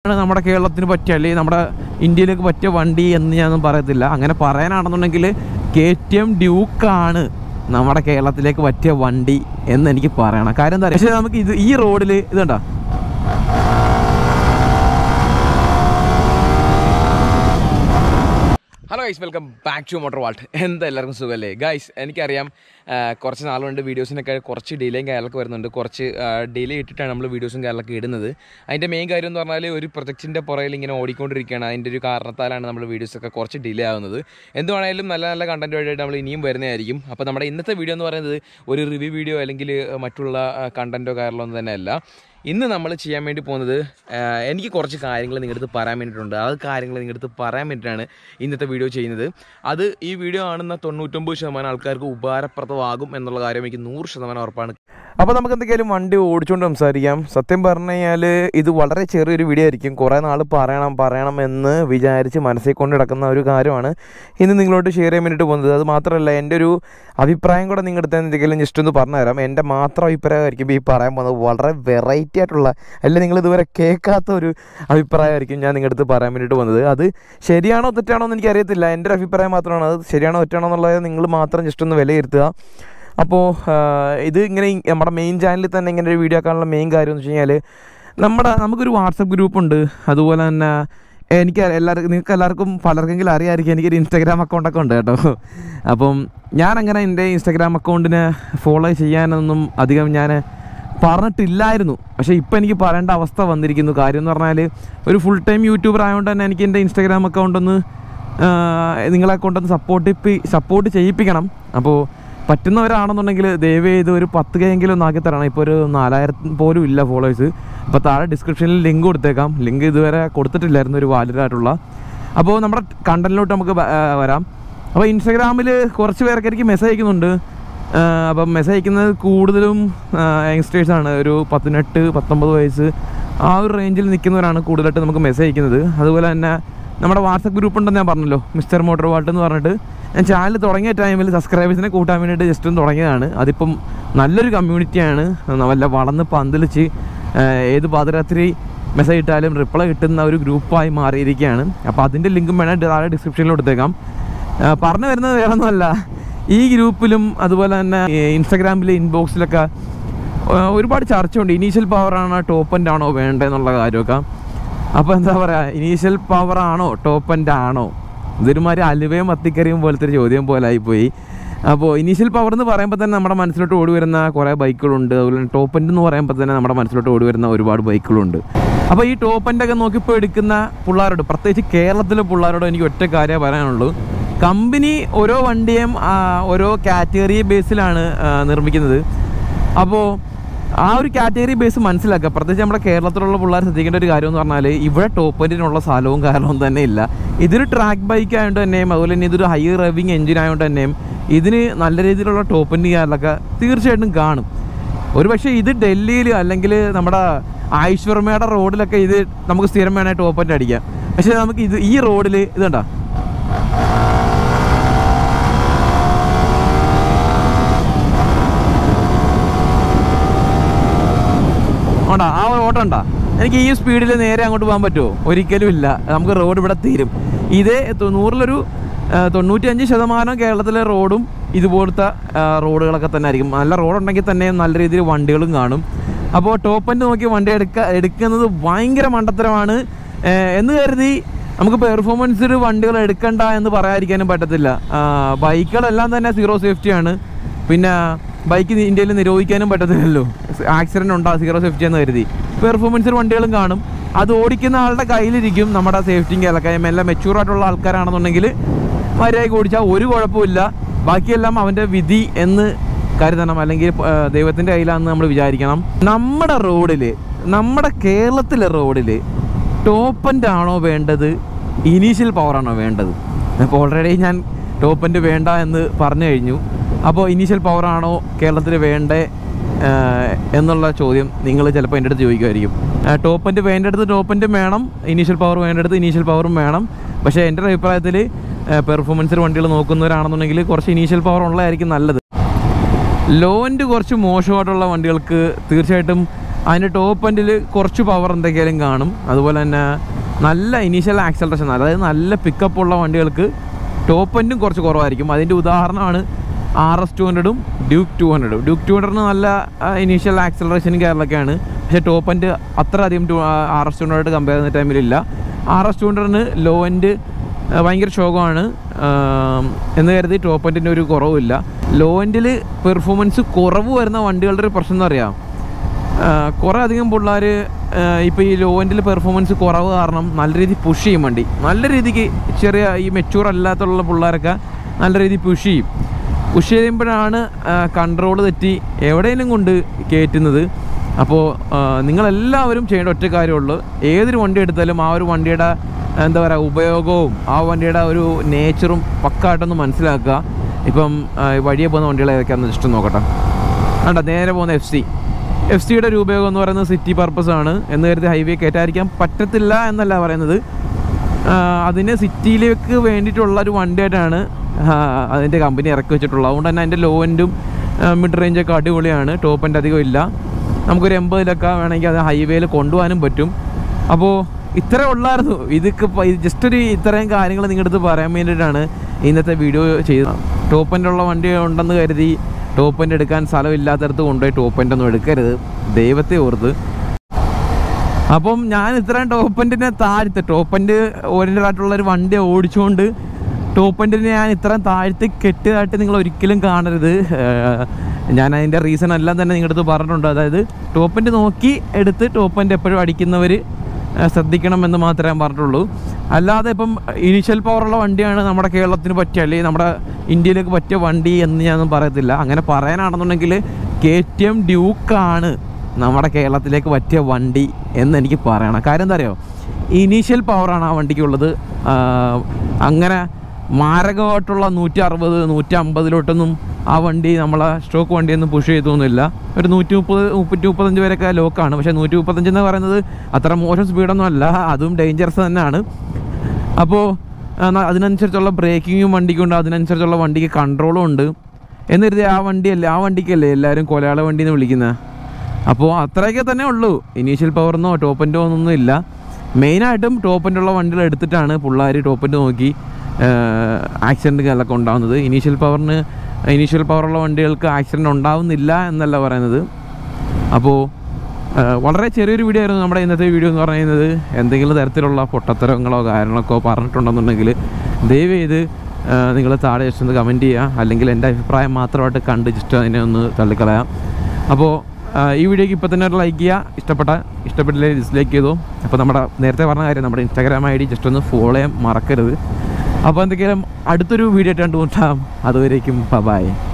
ആണ് നമ്മുടെ കേരളത്തിന് പറ്റിയ അല്ലെങ്കിൽ നമ്മുടെ ഇന്ത്യയിലേക്ക് പറ്റിയ വണ്ടി എന്ന് ഞാനൊന്നും പറയത്തില്ല അങ്ങനെ പറയാനാണെന്നുണ്ടെങ്കിൽ കെ ടി എം ഡ്യൂക്കാണ് നമ്മുടെ കേരളത്തിലേക്ക് പറ്റിയ വണ്ടി എന്ന് എനിക്ക് പറയണം കാര്യം എന്താ പക്ഷേ നമുക്ക് ഇത് ഈ റോഡിൽ ഇതുണ്ടോ hello guys welcome back to Motor Vault എന്താ എല്ലാവർക്കും സുഖമല്ലേ ഗൈസ് എനിക്കറിയാം ആ, കുറച്ച് നാളുകൊണ്ട് വീഡിയോസിനൊക്കെ കുറച്ച് ഡിലേയും കാര്യങ്ങളൊക്കെ വരുന്നുണ്ട് കുറച്ച് ഡിലേ ഇട്ടിട്ടാണ് നമ്മൾ വീഡിയോസും കാര്യങ്ങളൊക്കെ ഇടുന്നത് അതിൻ്റെ മെയിൻ കാര്യം എന്ന് പറഞ്ഞാൽ ഒരു പ്രൊജക്റ്റിൻ്റെ പുറകിൽ ഇങ്ങനെ ഓടിക്കൊണ്ടിരിക്കുകയാണ് അതിൻ്റെ ഒരു കാരണത്താലാണ് നമ്മൾ വീഡിയോസൊക്കെ കുറച്ച് ഡിലേ ആവുന്നത് എന്തുവാണെങ്കിലും നല്ല നല്ല കണ്ടന്റ് വഴിയായിട്ട് നമ്മൾ ഇനിയും വരുന്നതായിരിക്കും അപ്പോൾ നമ്മുടെ ഇന്നത്തെ വീഡിയോ എന്ന് പറയുന്നത് ഒരു റിവ്യൂ വീഡിയോ അല്ലെങ്കിൽ മറ്റുള്ള കണ്ടൻറ്റോ കാര്യങ്ങളോ ഒന്നും തന്നെ അല്ല ഇന്ന് നമ്മൾ ചെയ്യാൻ വേണ്ടി പോകുന്നത് ആ, എനിക്ക് കുറച്ച് കാര്യങ്ങൾ നിങ്ങളുടെ അടുത്ത് പറയാൻ വേണ്ടിയിട്ടുണ്ട് ആ കാര്യങ്ങൾ നിങ്ങളുടെ അടുത്ത് പറയാൻ വേണ്ടിയിട്ടാണ് ഇന്നത്തെ വീഡിയോ ചെയ്യുന്നത് അത് ഈ വീഡിയോ കാണുന്ന തൊണ്ണൂറ്റൊമ്പത് ശതമാനം ആൾക്കാർക്ക് ഉപകാരപ്രദമാകും എന്നുള്ള കാര്യം എനിക്ക് നൂറ് ശതമാനം ഉറപ്പാണ് അപ്പോൾ നമുക്ക് എന്തൊക്കെയാലും വണ്ടി ഓടിച്ചുകൊണ്ട് സംസാരിക്കാം സത്യം പറഞ്ഞു കഴിഞ്ഞാൽ ഇത് വളരെ ചെറിയൊരു വീഡിയോ ആയിരിക്കും കുറേ നാൾ പറയണം പറയണം എന്ന് വിചാരിച്ച് മനസ്സിൽ കൊണ്ട് നടക്കുന്ന ഒരു കാര്യമാണ് ഇന്ന് നിങ്ങളോട് ഷെയർ ചെയ്യാൻ വേണ്ടിയിട്ട് പോകുന്നത് അത് മാത്രമല്ല എൻ്റെ ഒരു അഭിപ്രായം കൂടെ നിങ്ങളുടെ അടുത്ത് എന്തെങ്കിലും ജസ്റ്റ് ഒന്ന് പറഞ്ഞു തരാം എൻ്റെ മാത്രം അഭിപ്രായമായിരിക്കും ഈ പറയാൻ പോകുന്നത് വളരെ വെറൈറ്റി ആയിട്ടുള്ള അല്ലെങ്കിൽ നിങ്ങൾ ഇതുവരെ കേൾക്കാത്ത ഒരു അഭിപ്രായമായിരിക്കും ഞാൻ നിങ്ങളുടെ അടുത്ത് പറയാൻ വേണ്ടിയിട്ട് പോകുന്നത് അത് ശരിയാണോ തെറ്റാണോ എന്ന് എനിക്കറിയത്തില്ല എൻ്റെ ഒരു അഭിപ്രായം മാത്രമാണ് അത് ശരിയാണോ തെറ്റാണോ എന്നുള്ളത് നിങ്ങൾ മാത്രം ജസ്റ്റ് ഒന്ന് വിലയിരുത്തുക അപ്പോൾ ഇത് ഇങ്ങനെ ഈ നമ്മുടെ മെയിൻ ചാനലിൽ തന്നെ ഇങ്ങനെ ഒരു വീഡിയോ ആക്കാനുള്ള മെയിൻ കാര്യം എന്ന് വെച്ച് കഴിഞ്ഞാൽ നമ്മുടെ നമുക്കൊരു വാട്സപ്പ് ഗ്രൂപ്പുണ്ട് അതുപോലെ തന്നെ എനിക്ക് എല്ലാവർക്കും നിങ്ങൾക്ക് എല്ലാവർക്കും പലർക്കെങ്കിലും അറിയാമായിരിക്കും എനിക്കൊരു ഇൻസ്റ്റാഗ്രാം അക്കൗണ്ടൊക്കെ ഉണ്ട് കേട്ടോ അപ്പം ഞാനങ്ങനെ എൻ്റെ ഇൻസ്റ്റാഗ്രാം അക്കൗണ്ടിനെ ഫോളോ ചെയ്യാനൊന്നും അധികം ഞാൻ പറഞ്ഞിട്ടില്ലായിരുന്നു പക്ഷേ ഇപ്പം എനിക്ക് പറയേണ്ട അവസ്ഥ വന്നിരിക്കുന്നു കാര്യം എന്ന് പറഞ്ഞാൽ ഒരു ഫുൾ ടൈം യൂട്യൂബർ ആയതുകൊണ്ട് തന്നെ എനിക്ക് എൻ്റെ ഇൻസ്റ്റാഗ്രാം അക്കൗണ്ട് ഒന്ന് നിങ്ങളെ കൊണ്ടൊന്ന് സപ്പോർട്ട് സപ്പോർട്ട് ചെയ്യിപ്പിക്കണം അപ്പോൾ പറ്റുന്നവരാണെന്നുണ്ടെങ്കിൽ ദയവ് ചെയ്ത് ഒരു പത്ത് കെയെങ്കിലും ഒന്ന് ആക്കി തരണം ഇപ്പോൾ ഒരു നാലായിരത്തി പോലും ഇല്ല ഫോളോവേഴ്സ് അപ്പോൾ താഴെ ഡിസ്ക്രിപ്ഷനിൽ ലിങ്ക് കൊടുത്തേക്കാം ലിങ്ക് ഇതുവരെ കൊടുത്തിട്ടില്ലായിരുന്നു ഒരു വാലിഡ് ആയിട്ടുള്ള അപ്പോൾ നമ്മുടെ കണ്ടന്റിലോട്ട് നമുക്ക് വ- ആ, വരാം അപ്പോൾ ഇൻസ്റ്റാഗ്രാമിൽ കുറച്ച് പേരൊക്കെ എനിക്ക് മെസ്സേജ് അയക്കുന്നുണ്ട് ആ, അപ്പം മെസ്സേജ് അയക്കുന്നത് കൂടുതലും യങ്സ്റ്റേഴ്സാണ് ഒരു പതിനെട്ട് പത്തൊമ്പത് വയസ്സ് ആ ഒരു റേഞ്ചിൽ നിൽക്കുന്നവരാണ് കൂടുതലായിട്ട് നമുക്ക് മെസ്സേജ് അയക്കുന്നത് അതുപോലെ തന്നെ നമ്മുടെ വാട്സപ്പ് ഗ്രൂപ്പ് ഉണ്ടെന്ന് ഞാൻ പറഞ്ഞല്ലോ മിസ്റ്റർ മോട്ടോർ വാൾട്ട് എന്ന് പറഞ്ഞിട്ട് ഞാൻ ചാനൽ തുടങ്ങിയ ടൈമിൽ സബ്സ്ക്രൈബേഴ്സിനെ കൂട്ടാൻ വേണ്ടിയിട്ട് ജസ്റ്റ് ഒന്ന് തുടങ്ങിയതാണ് അതിപ്പം നല്ലൊരു കമ്മ്യൂണിറ്റിയാണ് വല്ല വളർന്ന് പന്തലിച്ച് ആ, ഏത് പാതിരാത്രി മെസ്സേജ് ഇട്ടാലും റിപ്ലൈ കിട്ടുന്ന ഒരു ഗ്രൂപ്പായി മാറിയിരിക്കുകയാണ് അപ്പോൾ അതിൻ്റെ ലിങ്കും വേണം താഴെ ഡിസ്ക്രിപ്ഷനിൽ കൊടുത്തേക്കാം ആ, പറഞ്ഞു വരുന്നത് വേറെ ഒന്നുമല്ല ഈ ഗ്രൂപ്പിലും അതുപോലെ തന്നെ ഇൻസ്റ്റാഗ്രാമിലെ ഇൻബോക്സിലൊക്കെ ആ, ഒരുപാട് ചർച്ചയുണ്ട് ഇനീഷ്യൽ പവറാണോ ടോപ്പ് എൻഡ് ആണോ വേണ്ടതെന്നുള്ള കാര്യമൊക്കെ അപ്പോൾ എന്താ പറയുക ഇനീഷ്യൽ പവർ ആണോ ടോപ്പ് എൻഡ് ആണോ ഇതൊരുമാതിരി അലുവയും മത്തിക്കറിയും പോലത്തെ ഒരു ചോദ്യം പോലെ ആയിപ്പോയി അപ്പോൾ ഇനീഷ്യൽ പവർ എന്ന് പറയുമ്പോൾ തന്നെ നമ്മുടെ മനസ്സിലോട്ട് ഓടി വരുന്ന കുറേ ബൈക്കുകളുണ്ട് അതുപോലെ തന്നെ ടോപ്പ് എൻഡ് എന്ന് പറയുമ്പോൾ തന്നെ നമ്മുടെ മനസ്സിലോട്ട് ഓടി വരുന്ന ഒരുപാട് ബൈക്കുകളുണ്ട് അപ്പോൾ ഈ ടോപ്പ് എൻഡ് ഒക്കെ നോക്കിപ്പോൾ എടുക്കുന്ന പിള്ളേരോട് പ്രത്യേകിച്ച് കേരളത്തിലെ പിള്ളേരോട് എനിക്ക് ഒറ്റ കാര്യമേ പറയാനുള്ളൂ കമ്പനി ഓരോ വണ്ടിയും ആ, ഓരോ കാറ്റഗറി ബേസിലാണ് ആ, നിർമ്മിക്കുന്നത് അപ്പോൾ ആ ഒരു കാറ്റഗറി ബേസ് മനസ്സിലാക്കുക പ്രത്യേകിച്ച് നമ്മുടെ കേരളത്തിലുള്ള പിള്ളേർ ശ്രദ്ധിക്കേണ്ട ഒരു കാര്യം എന്ന് പറഞ്ഞാൽ ഇവിടെ ടോപ്പ് എൻഡിനുള്ള സ്ഥലവും കാരണവും തന്നെ ഇല്ല ഇതൊരു ട്രാക്ക് ബൈക്ക് ആയതുകൊണ്ട് തന്നെയും അതുപോലെ തന്നെ ഇതൊരു ഹൈ റവിങ് എഞ്ചിൻ ആയതുകൊണ്ട് തന്നെയും ഇതിന് നല്ല രീതിയിലുള്ള ടോപ്പ് എൻഡ് കാര്യങ്ങളൊക്കെ തീർച്ചയായിട്ടും കാണും ഒരു പക്ഷേ ഇത് ഡൽഹിയിൽ അല്ലെങ്കിൽ നമ്മുടെ ആയുഷ്വർമ്മയുടെ റോഡിലൊക്കെ ഇത് നമുക്ക് സ്ഥിരം വേണമായിട്ട് ടോപ്പ് എൻഡ് അടിക്കാം പക്ഷേ നമുക്ക് ഇത് ഈ റോഡിൽ ഇതുണ്ടോ ഉണ്ടോ ആ ഒരു ഓട്ടം ഉണ്ടോ എനിക്ക് ഈ സ്പീഡിൽ നേരെ അങ്ങോട്ട് പോകാൻ പറ്റുമോ ഒരിക്കലും ഇല്ല നമുക്ക് റോഡ് ഇവിടെ തീരും ഇതേ തൊ- നൂറിലൊരു ആ, തൊണ്ണൂറ്റിയഞ്ച് ശതമാനം കേരളത്തിലെ റോഡും ഇതുപോലത്തെ ആ, റോഡുകളൊക്കെ തന്നെ ആയിരിക്കും നല്ല റോഡുണ്ടെങ്കിൽ തന്നെ നല്ല രീതിയിൽ വണ്ടികളും കാണും അപ്പോൾ ടോപ്പ് എൻഡ് നോക്കി വണ്ടി എടുക്ക എടുക്കുന്നത് ഭയങ്കര മണ്ടത്തരമാണ് ഏ, എന്ന് കരുതി നമുക്ക് പെർഫോമൻസിൽ വണ്ടികൾ എടുക്കണ്ട എന്ന് പറയാതിരിക്കാനും പറ്റത്തില്ല ആ, ബൈക്കുകളെല്ലാം തന്നെ സീറോ സേഫ്റ്റിയാണ് പിന്നെ ബൈക്ക് ഇന്ത്യയിൽ നിരോധിക്കാനും പറ്റത്തില്ലല്ലോ ആക്സിഡന്റ് ഉണ്ടാകും സീറോ സേഫ്റ്റി എന്ന് കരുതി പെർഫോമൻസിൽ വണ്ടികളും കാണും അത് ഓടിക്കുന്ന ആളുടെ കയ്യിലിരിക്കും നമ്മുടെ സേഫ്റ്റിയും കേരളക്കെ എല്ലാം മെച്ചൂർ ആയിട്ടുള്ള ആൾക്കാരാണെന്നുണ്ടെങ്കിൽ മര്യാദയ്ക്ക് ഓടിച്ചാൽ ഒരു കുഴപ്പമില്ല ബാക്കിയെല്ലാം അവൻ്റെ വിധി എന്ന് കരുതണം അല്ലെങ്കിൽ ആ, ദൈവത്തിൻ്റെ കയ്യിലാണെന്ന് നമ്മൾ വിചാരിക്കണം നമ്മുടെ റോഡിൽ നമ്മുടെ കേരളത്തിലെ റോഡിൽ ടോപ്പൻ്റ് ആണോ വേണ്ടത് ഇനീഷ്യൽ പവറാണോ വേണ്ടത് അപ്പോൾ ഓൾറെഡി ഞാൻ ടോപ്പൻ്റ് വേണ്ട എന്ന് പറഞ്ഞു കഴിഞ്ഞു അപ്പോൾ ഇനീഷ്യൽ പവറാണോ കേരളത്തിൽ വേണ്ടേ ആഹ് എന്നുള്ള ചോദ്യം നിങ്ങൾ ചിലപ്പോൾ എൻ്റെ അടുത്ത് ചോദിക്കുമായിരിക്കും ടോപ്പൻ്റ് വേണ്ടടുത്ത് ടോപ്പൻ്റ് വേണം ഇനീഷ്യൽ പവർ വേണ്ടടുത്ത് ഇനീഷ്യൽ പവറും വേണം പക്ഷേ എൻ്റെ ഒരു അഭിപ്രായത്തിൽ പെർഫോമൻസിൽ വണ്ടികൾ നോക്കുന്നവരാണെന്നുണ്ടെങ്കിൽ കുറച്ച് ഇനീഷ്യൽ പവർ ഉള്ളതായിരിക്കും നല്ലത് ലോ എൻഡ് കുറച്ച് മോശമായിട്ടുള്ള വണ്ടികൾക്ക് തീർച്ചയായിട്ടും അതിൻ്റെ ടോപ്പ് എൻഡിൽ കുറച്ച് പവർ എന്തൊക്കെയാലും കാണും അതുപോലെ തന്നെ നല്ല ഇനീഷ്യൽ ആക്സലറേഷൻ അതായത് നല്ല പിക്കപ്പ് ഉള്ള വണ്ടികൾക്ക് ടോപ്പ് എൻഡും കുറച്ച് കുറവായിരിക്കും അതിൻ്റെ ഉദാഹരണമാണ് ആർ എസ് ടു ഹൺഡ്രഡും ഡ്യൂക്ക് ടു ഹൺഡ്രഡും ഡ്യൂക്ക് ടു ഹൺഡ്രഡിന് നല്ല ഇനീഷ്യൽ ആക്സലറേഷനും കയറലൊക്കെയാണ് പക്ഷേ ടോപ്പ് എൻഡ് അത്ര അധികം to R S two hundred compare ചെയ്യുന്ന ടൈമിലില്ല ആർ എസ് ടു ഹൺഡ്രഡിന് ലോ എൻഡ് ഭയങ്കര ശോകമാണ് ആം, എന്ന് കരുതി ടോപ്പ് എൻഡിൻ്റെ ഒരു കുറവുമില്ല ലോ എൻഡിൽ പെർഫോമൻസ് കുറവ് വരുന്ന വണ്ടികളുടെ ഒരു പ്രശ്നം എന്ന് അറിയാം കുറേ അധികം പിള്ളേർ ഇപ്പോൾ ഈ ലോ എൻഡിൽ പെർഫോമൻസ് കുറവ് കാരണം നല്ല രീതിയിൽ പുഷ് ചെയ്യും വണ്ടി നല്ല രീതിക്ക് ചെറിയ ഈ മെച്ചൂർ അല്ലാത്തുള്ള പിള്ളേരൊക്കെ നല്ല രീതിയിൽ പുഷ് ചെയ്യും പുഷ് ചെയ്യുമ്പോഴാണ് കൺട്രോൾ തെറ്റി എവിടെയെങ്കിലും കൊണ്ട് കയറ്റുന്നത് അപ്പോൾ നിങ്ങളെല്ലാവരും ചെയ്യേണ്ട ഒറ്റ കാര്യമുള്ളൂ ഏതൊരു വണ്ടി എടുത്താലും ആ ഒരു വണ്ടിയുടെ എന്താ പറയുക ഉപയോഗവും ആ വണ്ടിയുടെ ഒരു നേച്ചറും പക്കായിട്ടൊന്ന് മനസ്സിലാക്കുക ഇപ്പം ആ, വഴിയെ പോകുന്ന വണ്ടികൾ ഏതൊക്കെയാണെന്ന് ജസ്റ്റ് നോക്കട്ടെ വേണ്ട നേരെ പോകുന്ന എഫ് സി എഫ് സിയുടെ ഒരു ഉപയോഗം എന്ന് പറയുന്നത് സിറ്റി പർപ്പസ് ആണ് എന്ന് കരുതി ഹൈവേ കയറ്റാതിരിക്കാൻ പറ്റത്തില്ല എന്നല്ല പറയുന്നത് ആ, അതിന് സിറ്റിയിലേക്ക് വേണ്ടിയിട്ടുള്ള ഒരു വണ്ടിയായിട്ടാണ് ആ, അതിൻ്റെ കമ്പനി ഇറക്കി വെച്ചിട്ടുള്ളത് അതുകൊണ്ട് തന്നെ അതിൻ്റെ ലോ എൻഡും മിഡ് റേഞ്ചൊക്കെ അടിപൊളിയാണ് ടോപ്പ് എൻഡ് അധികം ഇല്ല നമുക്കൊരു എൺപതിലൊക്കെ വേണമെങ്കിൽ അത് ഹൈവേയിൽ കൊണ്ടുപോകാനും പറ്റും അപ്പോൾ ഇത്രേ ഉള്ളായിരുന്നു ഇതൊക്കെ ജസ്റ്റ് ഒരു ഇത്രയും കാര്യങ്ങൾ നിങ്ങളുടെ അടുത്ത് പറയാൻ വേണ്ടിയിട്ടാണ് ഇന്നത്തെ വീഡിയോ ചെയ്തത് ടോപ്പ് എൻഡ് ഉള്ള വണ്ടി ഉണ്ടെന്ന് കരുതി ടോപ്പ് എൻഡ് എടുക്കാൻ സ്ഥലമില്ലാത്തടത്ത് കൊണ്ടുപോയി ടോപ്പ് എൻഡ് ഒന്നും എടുക്കരുത് ദൈവത്തെ ഓർത്ത് അപ്പം ഞാൻ ഇത്രയും ടോപ്പൻറ്റിനെ താഴ്ത്തി ടോപ്പൻറ്റ് ഓരിയൻ്റഡ് ആയിട്ടുള്ള ഒരു വണ്ടി ഓടിച്ചുകൊണ്ട് ടോപ്പൻറ്റിനെ ഞാൻ ഇത്രയും താഴ്ത്തി കെട്ടിയതായിട്ട് നിങ്ങൾ ഒരിക്കലും കാണരുത് ഏഹ് ഞാൻ അതിൻ്റെ റീസൺ എല്ലാം തന്നെ നിങ്ങളുടെ അടുത്ത് പറഞ്ഞിട്ടുണ്ട് അതായത് ടോപ്പൻറ്റ് നോക്കി എടുത്ത് ടോപ്പൻറ്റ് എപ്പോഴും അടിക്കുന്നവർ ശ്രദ്ധിക്കണം എന്ന് മാത്രമേ ഞാൻ പറഞ്ഞിട്ടുള്ളൂ അല്ലാതെ ഇപ്പം ഇനീഷ്യൽ പവറുള്ള വണ്ടിയാണ് നമ്മുടെ കേരളത്തിന് പറ്റിയ അല്ലെങ്കിൽ നമ്മുടെ ഇന്ത്യയിലേക്ക് പറ്റിയ വണ്ടി എന്ന് ഞാനൊന്നും പറയത്തില്ല അങ്ങനെ പറയാനാണെന്നുണ്ടെങ്കിൽ കെ ടി എം ഡ്യൂക്കാണ് നമ്മുടെ കേരളത്തിലേക്ക് പറ്റിയ വണ്ടി എന്ന് എനിക്ക് പറയണം കാര്യം എന്താ അറിയോ ഇനീഷ്യൽ പവറാണ് ആ വണ്ടിക്കുള്ളത് ആ, അങ്ങനെ മാരകമായിട്ടുള്ള നൂറ്റി അറുപത് നൂറ്റി അമ്പതിലോട്ടൊന്നും ആ വണ്ടി നമ്മളെ സ്റ്റോക്ക് വണ്ടിയൊന്നും പുഷ് ചെയ്തൊന്നുമില്ല ഒരു നൂറ്റി മുപ്പത് മുപ്പത്തി മുപ്പത്തഞ്ച് വരെയൊക്കെ ലോക്കാണ് പക്ഷേ നൂറ്റി മുപ്പത്തഞ്ച് എന്ന് പറയുന്നത് അത്ര മോശം സ്പീഡൊന്നും അല്ല അതും ഡേഞ്ചറസ് തന്നെയാണ് അപ്പോൾ അതിനനുസരിച്ചുള്ള ബ്രേക്കിങ്ങും വണ്ടിക്കുണ്ട് അതിനനുസരിച്ചുള്ള വണ്ടിക്ക് കൺട്രോളും ഉണ്ട് എന്നിരുത്തി ആ വണ്ടിയല്ലേ ആ വണ്ടിക്കല്ലേ എല്ലാവരും കൊലയാള വണ്ടി എന്ന് വിളിക്കുന്നത് അപ്പോൾ അത്രയൊക്കെ തന്നെ ഉള്ളൂ ഇനീഷ്യൽ പവറെന്നോ ടോപ്പൻ്റോ ഒന്നും ഇല്ല മെയിനായിട്ടും ടോപ്പൻ്റ് ഉള്ള വണ്ടികൾ എടുത്തിട്ടാണ് പിള്ളേർ ടോപ്പൻ്റ് നോക്കി ആക്സിഡൻറ്റുകളൊക്കെ ഉണ്ടാകുന്നത് ഇനീഷ്യൽ പവറിന് ഇനീഷ്യൽ പവറുള്ള വണ്ടികൾക്ക് ആക്സിഡൻറ്റ് ഉണ്ടാവുന്നില്ല എന്നല്ല പറയുന്നത് അപ്പോൾ ആ, വളരെ ചെറിയൊരു വീഡിയോ ആയിരുന്നു നമ്മുടെ ഇന്നത്തെ വീഡിയോ എന്ന് പറയുന്നത് എന്തെങ്കിലും തരത്തിലുള്ള പൊട്ടത്തരങ്ങളോ കാര്യങ്ങളൊക്കെ പറഞ്ഞിട്ടുണ്ടെന്നുണ്ടെങ്കിൽ ദയവ് ചെയ്ത് നിങ്ങൾ താഴെ ജസ്റ്റ് ഒന്ന് കമൻറ്റ് ചെയ്യുക അല്ലെങ്കിൽ എൻ്റെ അഭിപ്രായം മാത്രമായിട്ട് കണ്ട് ജസ്റ്റ് അതിനെ ഒന്ന് തള്ളിക്കളയാം അപ്പോൾ ആ, ഈ വീഡിയോക്ക് ഇപ്പോൾ തന്നെ ഒരു ലൈക്ക് ചെയ്യുക ഇഷ്ടപ്പെട്ട ഇഷ്ടപ്പെട്ടില്ലേ ഡിസ്ലൈക്ക് ചെയ്തു അപ്പോൾ നമ്മുടെ നേരത്തെ പറഞ്ഞ കാര്യം നമ്മുടെ ഇൻസ്റ്റാഗ്രാം ഐ ഡി ജസ്റ്റ് ഒന്ന് ഫോളോ ചെയ്യാൻ മറക്കരുത് അപ്പോൾ എന്തൊക്കെയാലും അടുത്തൊരു വീഡിയോ ആയിട്ട് കണ്ടുമുട്ടാം അതുവരേക്കും ബൈ